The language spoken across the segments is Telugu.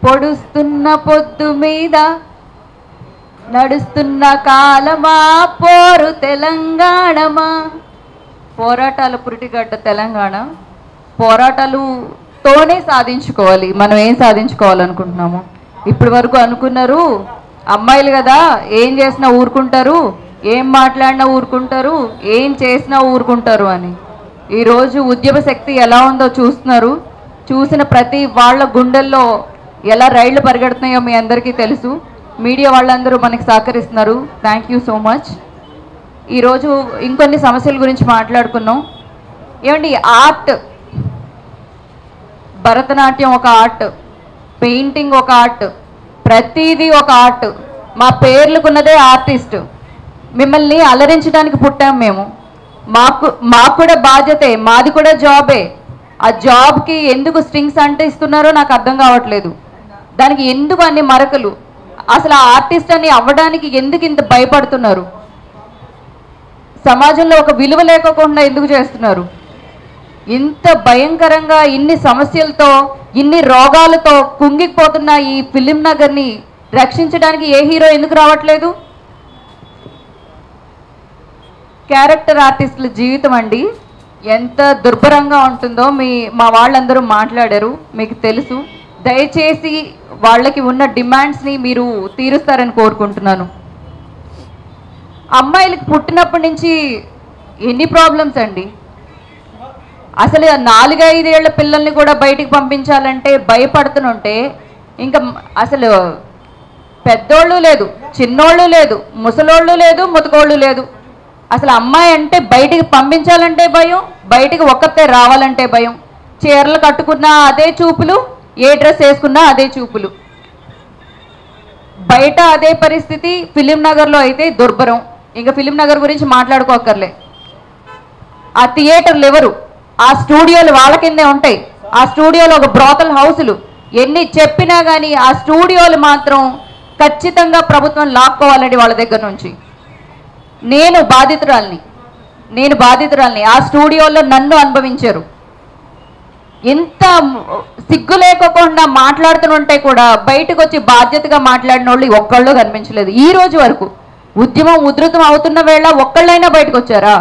పొడుస్తున్న పొద్దు మీద నడుస్తున్న కాలమా పోరు తెలంగాణమా పోరాటాల పురిటిగడ్డ తెలంగాణ పోరాటాలుతోనే సాధించుకోవాలి మనం ఏం సాధించుకోవాలనుకుంటున్నాము ఇప్పటి వరకు అనుకున్నారు అమ్మాయిలు కదా ఏం చేసినా ఊరుకుంటారు ఏం మాట్లాడినా ఊరుకుంటారు ఏం చేసినా ఊరుకుంటారు అని ఈరోజు ఉద్యమ శక్తి ఎలా ఉందో చూస్తున్నారు చూసిన ప్రతి వాళ్ళ గుండెల్లో ఎలా రైళ్లు పరిగెడుతున్నాయో మీ అందరికీ తెలుసు మీడియా వాళ్ళందరూ మనకి సహకరిస్తున్నారు థ్యాంక్ యూ సో మచ్ ఈరోజు ఇంకొన్ని సమస్యల గురించి మాట్లాడుకున్నాం ఏమండి ఆర్ట్ భరతనాట్యం ఒక ఆర్ట్ పెయింటింగ్ ఒక ఆర్ట్ ప్రతిదీ ఒక ఆర్ట్ మా పేర్లుకున్నదే ఆర్టిస్ట్ మిమ్మల్ని అలరించడానికి పుట్టాం మేము మాకు మాకు కూడా బాధ్యతే మాది కూడా జాబే ఆ జాబ్కి ఎందుకు స్ట్రింగ్స్ అంటే ఇస్తున్నారో నాకు అర్థం కావట్లేదు దానికి ఎందుకు అన్ని మరకలు అసలు ఆ ఆర్టిస్ట్ అని అవ్వడానికి ఎందుకు ఇంత భయపడుతున్నారు సమాజంలో ఒక విలువ లేకోకుండా ఎందుకు చేస్తున్నారు ఇంత భయంకరంగా ఇన్ని సమస్యలతో ఇన్ని రోగాలతో కుంగిపోతున్న ఈ ఫిలిం నగర్ని రక్షించడానికి ఏ హీరో ఎందుకు రావట్లేదు క్యారెక్టర్ ఆర్టిస్టుల జీవితం అండి ఎంత దుర్భరంగా ఉంటుందో మీ మా వాళ్ళందరూ మాట్లాడారు మీకు తెలుసు దయచేసి వాళ్ళకి ఉన్న డిమాండ్స్ని మీరు తీరుస్తారని కోరుకుంటున్నాను అమ్మాయిలకి పుట్టినప్పటి నుంచి ఎన్ని ప్రాబ్లమ్స్ అండి అసలు ఆ నాలుగైదేళ్ల పిల్లల్ని కూడా బయటికి పంపించాలంటే భయపడుతుంటే ఇంకా మ- అసలు పెద్దోళ్ళు లేదు చిన్నోళ్ళు లేదు ముసలోళ్ళు లేదు ముతకోళ్ళు లేదు అసలు అమ్మాయి అంటే బయటికి పంపించాలంటే భయం బయటికి ఒక్కతే రావాలంటే భయం చీరలు కట్టుకున్నా అదే చూపులు ఏ డ్రెస్ వేసుకున్నా అదే చూపులు బయట అదే పరిస్థితి ఫిలిం నగర్లో అయితే దుర్భరం ఇంకా ఫిలిం నగర్ గురించి మాట్లాడుకోకర్లే ఆ థియేటర్లు ఎవరు ఆ స్టూడియోలు వాళ్ళ కిందే ఉంటాయి ఆ స్టూడియోలో ఒక బ్రోతల్ హౌసులు ఎన్ని చెప్పినా కానీ ఆ స్టూడియోలు మాత్రం ఖచ్చితంగా ప్రభుత్వం లాక్కోవాలండి వాళ్ళ దగ్గర నుంచి నేను బాధితురాల్ని నేను బాధితురాల్ని ఆ స్టూడియోలో నన్ను అనుభవించారు ఎంత సిగ్గు లేకోకుండా మాట్లాడుతుంటే కూడా బయటకు వచ్చి బాధ్యతగా మాట్లాడిన వాళ్ళు ఒక్కళ్ళు కనిపించలేదు ఈ రోజు వరకు ఉద్యమం ఉధృతం అవుతున్న వేళ ఒక్కళ్ళైనా బయటకు వచ్చారా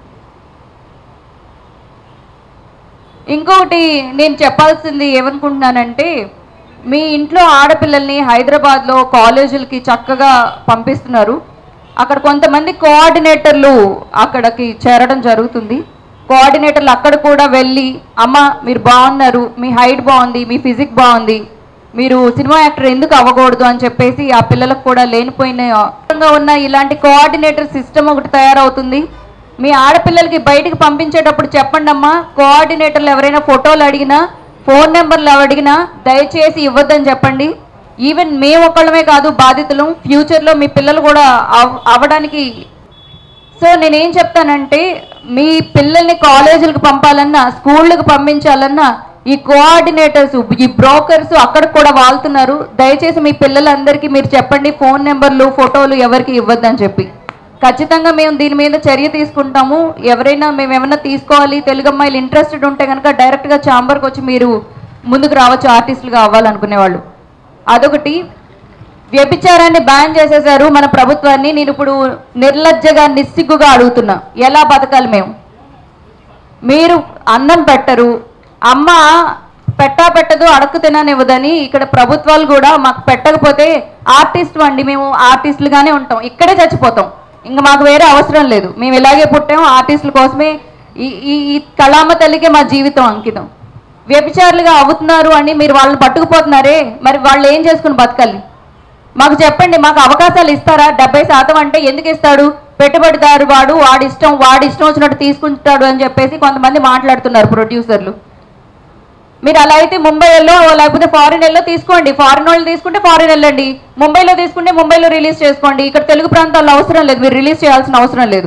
ఇంకొకటి నేను చెప్పాల్సింది ఏమనుకుంటున్నానంటే మీ ఇంట్లో ఆడపిల్లల్ని హైదరాబాద్లో కాలేజీలకి చక్కగా పంపిస్తున్నారు అక్కడ కొంతమంది కోఆర్డినేటర్లు అక్కడికి చేరడం జరుగుతుంది కోఆర్డినేటర్లు అక్కడ కూడా వెళ్ళి అమ్మ మీరు బాగున్నారు మీ హైట్ బాగుంది మీ ఫిజిక్ బాగుంది మీరు సినిమా యాక్టర్ ఎందుకు అవ్వకూడదు అని చెప్పేసి ఆ పిల్లలకు కూడా లేనిపోయిన విధంగా ఉన్న ఇలాంటి కోఆర్డినేటర్ సిస్టమ్ ఒకటి తయారవుతుంది మీ ఆడపిల్లలకి బయటికి పంపించేటప్పుడు చెప్పండి అమ్మా కోఆర్డినేటర్లు ఎవరైనా ఫోటోలు అడిగినా ఫోన్ నెంబర్లు అడిగినా దయచేసి ఇవ్వద్దని చెప్పండి ఈవెన్ మేము ఒక్కళ్ళమే కాదు బాధితులు ఫ్యూచర్లో మీ పిల్లలు కూడా అవ్- అవ్వడానికి సో నేనేం చెప్తానంటే మీ పిల్లల్ని కాలేజీలకు పంపాలన్నా స్కూళ్ళకి పంపించాలన్నా ఈ కోఆర్డినేటర్స్ ఈ బ్రోకర్స్ అక్కడ కూడా వాళ్తున్నారు దయచేసి మీ పిల్లలందరికీ మీరు చెప్పండి ఫోన్ నెంబర్లు ఫోటోలు ఎవరికి ఇవ్వద్దని చెప్పి ఖచ్చితంగా మేము దీని మీద చర్య తీసుకుంటాము ఎవరైనా మేము ఏమైనా తీసుకోవాలి తెలుగు అమ్మాయిలు ఇంట్రెస్టెడ్ ఉంటే కనుక డైరెక్ట్గా ఛాంబర్కి వచ్చి మీరు ముందుకు రావచ్చు ఆర్టిస్టులుగా అవ్వాలనుకునే వాళ్ళు అదొకటి వ్యభిచారాన్ని బ్యాన్ చేసేశారు మన ప్రభుత్వాన్ని నేను ఇప్పుడు నిర్లజ్జగా నిస్సిగ్గుగా అడుగుతున్నా ఎలా బతకాలి మేము మీరు అన్నం పెట్టరు అమ్మ పెట్టా పెట్టదు అడక్కు తిననివ్వదని ఇక్కడ ప్రభుత్వాలు కూడా మాకు పెట్టకపోతే ఆర్టిస్ట్ అండి మేము ఆర్టిస్టులుగానే ఉంటాం ఇక్కడే చచ్చిపోతాం ఇంకా మాకు వేరే అవసరం లేదు మేము ఇలాగే పుట్టాము ఆర్టిస్టుల కోసమే ఈ ఈ ఈ కళామ తల్లికే మా జీవితం అంకితం వ్యభిచారులుగా అవుతున్నారు అని మీరు వాళ్ళని పట్టుకుపోతున్నారే మరి వాళ్ళు ఏం చేసుకుని బతకాలి మాకు చెప్పండి మాకు అవకాశాలు ఇస్తారా డెబ్బై శాతం అంటే ఎందుకు ఇస్తాడు పెట్టుబడిదారు వాడు వాడి ఇష్టం వాడి ఇష్టం వచ్చినట్టు తీసుకుంటాడు అని చెప్పేసి కొంతమంది మాట్లాడుతున్నారు ప్రొడ్యూసర్లు మీరు అలా అయితే ముంబైలో లేకపోతే ఫారిన్ వెళ్ళో తీసుకోండి ఫారిన్ వాళ్ళు తీసుకుంటే ఫారిన్ వెళ్ళండి ముంబైలో తీసుకుంటే ముంబైలో రిలీజ్ చేసుకోండి ఇక్కడ తెలుగు ప్రాంతాల్లో అవసరం లేదు మీరు రిలీజ్ చేయాల్సిన అవసరం లేదు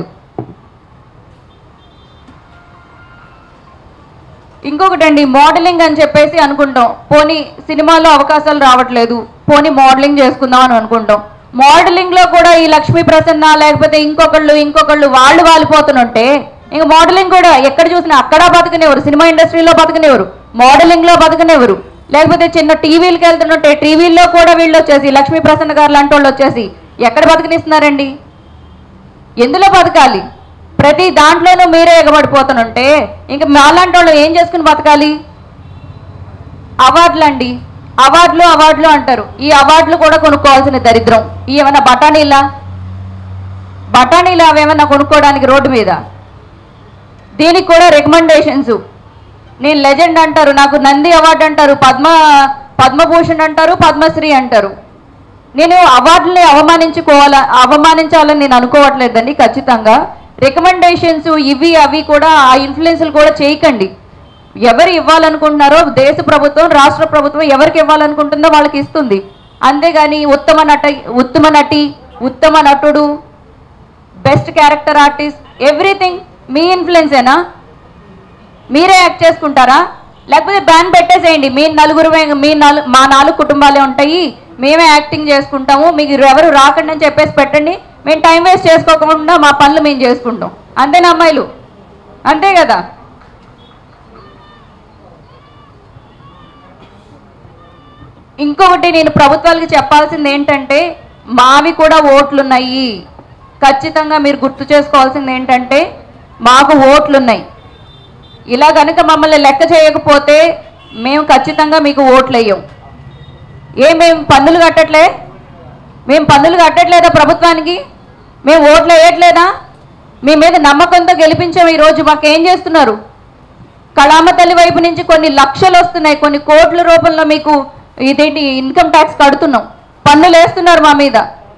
ఇంకొకటి అండి మోడలింగ్ అని చెప్పేసి అనుకుంటాం పోనీ సినిమాలో అవకాశాలు రావట్లేదు పోనీ మోడలింగ్ చేసుకుందాం అని అనుకుంటాం మోడలింగ్ లో కూడా ఈ లక్ష్మీ ప్రసన్న లేకపోతే ఇంకొకళ్ళు ఇంకొకళ్ళు వాళ్ళు వాలిపోతుంటే ఇంక మోడలింగ్ కూడా ఎక్కడ చూసినా అక్కడ బతకనివ్వరు సినిమా ఇండస్ట్రీలో బతకనివ్వరు మోడలింగ్ లో బతకనివ్వరు లేకపోతే చిన్న టీవీలకి వెళ్తుంటే టీవీల్లో కూడా వీళ్ళు వచ్చేసి లక్ష్మీ ప్రసన్న గారు లాంటి వాళ్ళు వచ్చేసి ఎక్కడ బతికినిస్తున్నారండి ఎందులో బతకాలి ప్రతి దాంట్లోనూ మీరే ఎగబడిపోతుంటే ఇంకా మాలాంటి వాళ్ళు ఏం చేసుకుని బతకాలి అవార్డులు అండి అవార్డులు అవార్డులు అంటారు ఈ అవార్డులు కూడా కొనుక్కోవాల్సిన దరిద్రం ఈ ఏమైనా బఠానీలా బఠానీలు అవేమన్నా కొనుక్కోవడానికి రోడ్డు మీద దీనికి కూడా రికమెండేషన్స్ నేను లెజెండ్ అంటారు నాకు నంది అవార్డు అంటారు పద్మ పద్మభూషణ్ అంటారు పద్మశ్రీ అంటారు నేను అవార్డుని అవమానించుకోవాల అవమానించాలని నేను అనుకోవట్లేదండి ఖచ్చితంగా రికమెండేషన్స్ ఇవి అవి కూడా ఆ ఇన్ఫ్లుయెన్స్లు కూడా చేయకండి ఎవరు ఇవ్వాలనుకుంటున్నారో దేశ ప్రభుత్వం రాష్ట్ర ప్రభుత్వం ఎవరికి ఇవ్వాలనుకుంటుందో వాళ్ళకి ఇస్తుంది అంతేగాని ఉత్తమ నట ఉత్తమ నటి ఉత్తమ నటుడు బెస్ట్ క్యారెక్టర్ ఆర్టిస్ట్ ఎవ్రీథింగ్ మీ ఇన్ఫ్లుయెన్సేనా మీరే యాక్ట్ చేసుకుంటారా లేకపోతే బ్యాన్ పెట్టేసేయండి మీ నలుగురు మీ నలు మా నాలుగు కుటుంబాలే ఉంటాయి మేమే యాక్టింగ్ చేసుకుంటాము మీకు ఎవరు రాకండి అని చెప్పేసి పెట్టండి మేము టైం వేస్ట్ చేసుకోకుండా మా పనులు మేము చేసుకుంటాం అంతేనా అమ్మాయిలు అంతే కదా ఇంకొకటి నేను ప్రభుత్వాలకి చెప్పాల్సింది ఏంటంటే మావి కూడా ఓట్లున్నాయి ఖచ్చితంగా మీరు గుర్తు చేసుకోవాల్సింది ఏంటంటే మాకు ఓట్లున్నాయి ఇలా కనుక మమ్మల్ని లెక్క చేయకపోతే మేము ఖచ్చితంగా మీకు ఓట్లు వేయం ఏ మేము పన్నులు కట్టట్లే మేము పన్నులు కట్టట్లేదా ప్రభుత్వానికి మేము ఓట్లు వేయట్లేదా మీ మీద నమ్మకంతో గెలిపించాము ఈరోజు మాకు ఏం చేస్తున్నారు కళామ తల్లి వైపు నుంచి కొన్ని లక్షలు వస్తున్నాయి కొన్ని కోట్ల రూపంలో మీకు ఇదేంటి ఇన్కమ్ ట్యాక్స్ కడుతున్నాం పన్నులు వేస్తున్నారు మా మీద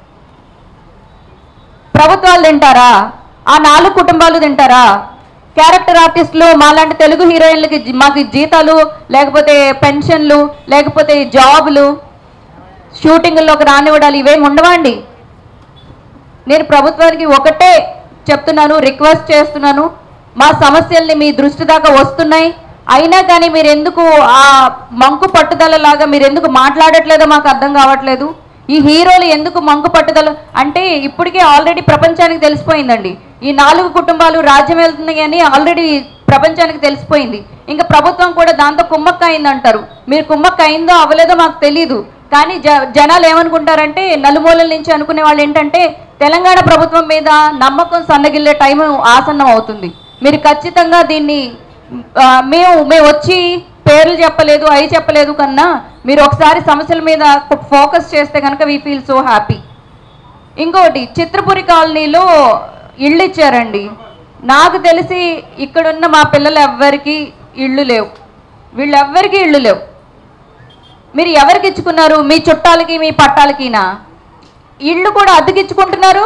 ప్రభుత్వాలు తింటారా ఆ నాలుగు కుటుంబాలు తింటారా క్యారెక్టర్ ఆర్టిస్టులు మాలాంటి తెలుగు హీరోయిన్లకి జీ- మాకు జీతాలు లేకపోతే పెన్షన్లు లేకపోతే జాబులు షూటింగ్లోకి రానివ్వడాలు ఇవేమి ఉండవండి నేను ప్రభుత్వానికి ఒకటే చెప్తున్నాను రిక్వెస్ట్ చేస్తున్నాను మా సమస్యల్ని మీ దృష్టి దాకా వస్తున్నాయి అయినా కానీ మీరు ఎందుకు ఆ మంకు పట్టుదల లాగా మీరు ఎందుకు మాట్లాడట్లేదో మాకు అర్థం కావట్లేదు ఈ హీరోలు ఎందుకు మంకు పట్టుదల అంటే ఇప్పటికే ఆల్రెడీ ప్రపంచానికి తెలిసిపోయిందండి ఈ నాలుగు కుటుంబాలు రాజ్యం వెళ్తున్నాయి అని ఆల్రెడీ ప్రపంచానికి తెలిసిపోయింది ఇంకా ప్రభుత్వం కూడా దాంతో కుమ్మక్క అయిందంటారు మీరు కుమ్మక్క అయిందో అవ్వలేదో మాకు తెలియదు కానీ జ జనాలు ఏమనుకుంటారంటే నలుమూలల నుంచి అనుకునే వాళ్ళు ఏంటంటే తెలంగాణ ప్రభుత్వం మీద నమ్మకం సన్నగిల్లే టైం ఆసన్నం అవుతుంది మీరు ఖచ్చితంగా దీన్ని ఆ, మేము మేము వచ్చి పేర్లు చెప్పలేదు అవి చెప్పలేదు కన్నా మీరు ఒకసారి సమస్యల మీద ఫోకస్ చేస్తే కనుక వీ ఫీల్ సో హ్యాపీ ఇంకోటి చిత్రపురి కాలనీలో ఇళ్ళు ఇచ్చారండి నాకు తెలిసి ఇక్కడున్న మా పిల్లలు ఎవ్వరికి ఇళ్ళు లేవు వీళ్ళెవ్వరికి ఇళ్ళు లేవు మీరు ఎవరికి ఇచ్చుకున్నారు మీ చుట్టాలకి మీ పట్టాలకినా ఇళ్ళు కూడా అద్దెకిచ్చుకుంటున్నారు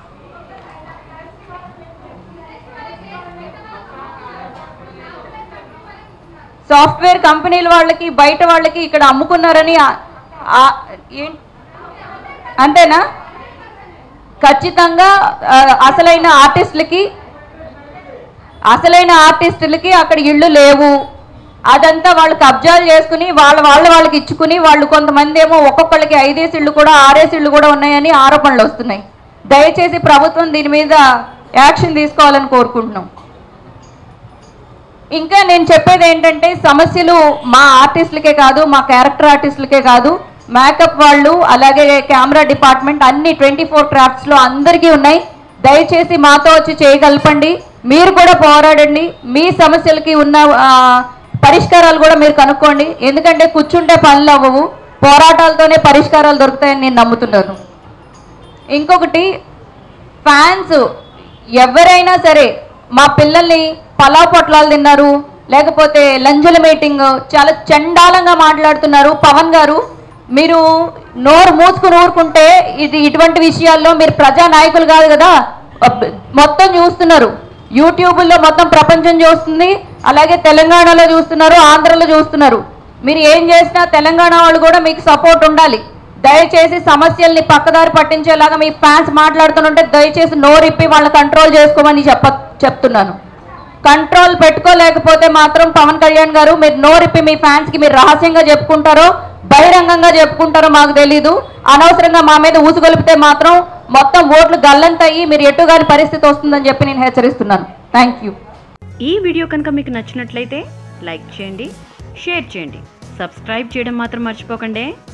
సాఫ్ట్వేర్ కంపెనీల వాళ్ళకి బయట వాళ్ళకి ఇక్కడ అమ్ముకున్నారని ఆ- ఆ- ఏం- అంతేనా ఖచ్చితంగా ఆ, అసలైన ఆర్టిస్టులకి అసలైన ఆర్టిస్టులకి అక్కడ ఇళ్ళు లేవు అదంతా వాళ్ళు కబ్జాలు చేసుకుని వాళ్ళ వాళ్ళ వాళ్ళకి ఇచ్చుకుని వాళ్ళు కొంతమంది ఏమో ఒక్కొక్కళ్ళకి ఐదేసి ఇళ్ళు కూడా ఆరేసి ఇళ్ళు కూడా ఉన్నాయని ఆరోపణలు వస్తున్నాయి దయచేసి ప్రభుత్వం దీని మీద యాక్షన్ తీసుకోవాలని కోరుకుంటున్నాం ఇంకా నేను చెప్పేది ఏంటంటే సమస్యలు మా ఆర్టిస్టులకే కాదు మా క్యారెక్టర్ ఆర్టిస్టులకే కాదు మేకప్ వాళ్ళు అలాగే కెమెరా డిపార్ట్మెంట్ అన్ని ట్వంటీ ఫోర్ క్రాఫ్ట్స్లో అందరికీ ఉన్నాయి దయచేసి మాతో వచ్చి చేయగలపండి మీరు కూడా పోరాడండి మీ సమస్యలకి ఉన్న ఆ, పరిష్కారాలు కూడా మీరు కనుక్కోండి ఎందుకంటే కూర్చుంటే పనులు అవ్వవు పోరాటాలతోనే పరిష్కారాలు దొరుకుతాయని నేను నమ్ముతున్నాను ఇంకొకటి ఫ్యాన్స్ ఎవరైనా సరే మా పిల్లల్ని పలావ్ పొట్లాలు తిన్నారు లేకపోతే లంజల మీటింగ్ చాలా చండాలంగా మాట్లాడుతున్నారు పవన్ గారు మీరు నోరు మూసుకుని ఊరుకుంటే ఇది ఇటువంటి విషయాల్లో మీరు ప్రజా నాయకులు కాదు కదా అబ్బ- మొత్తం చూస్తున్నారు యూట్యూబ్లో మొత్తం ప్రపంచం చూస్తుంది అలాగే తెలంగాణలో చూస్తున్నారు ఆంధ్రలో చూస్తున్నారు మీరు ఏం చేసినా తెలంగాణ వాళ్ళు కూడా మీకు సపోర్ట్ ఉండాలి దయచేసి సమస్యల్ని పక్కదారి పట్టించేలాగా మీ ఫ్యాన్స్ మాట్లాడుతుంటే దయచేసి నోరిప్పి వాళ్ళని కంట్రోల్ చేసుకోమని చెప్ప చెప్తున్నాను కంట్రోల్ పెట్టుకోలేకపోతే మాత్రం పవన్ కళ్యాణ్ గారు మీరు నోరిప్పి మీ ఫ్యాన్స్కి మీరు రహస్యంగా చెప్పుకుంటారో బహిరంగంగా చెప్పుకుంటారో మాకు తెలీదు అనవసరంగా మా మీద ఊసుగొలిపితే మాత్రం మొత్తం ఓట్లు గల్లంతయ్యి మీరు ఎటు కాని పరిస్థితి వస్తుందని చెప్పి నేను హెచ్చరిస్తున్నాను థ్యాంక్ యూ ఈ వీడియో కనుక మీకు నచ్చినట్లయితే లైక్ చేయండి షేర్ చేయండి సబ్స్క్రైబ్ చేయడం మాత్రం మర్చిపోకండి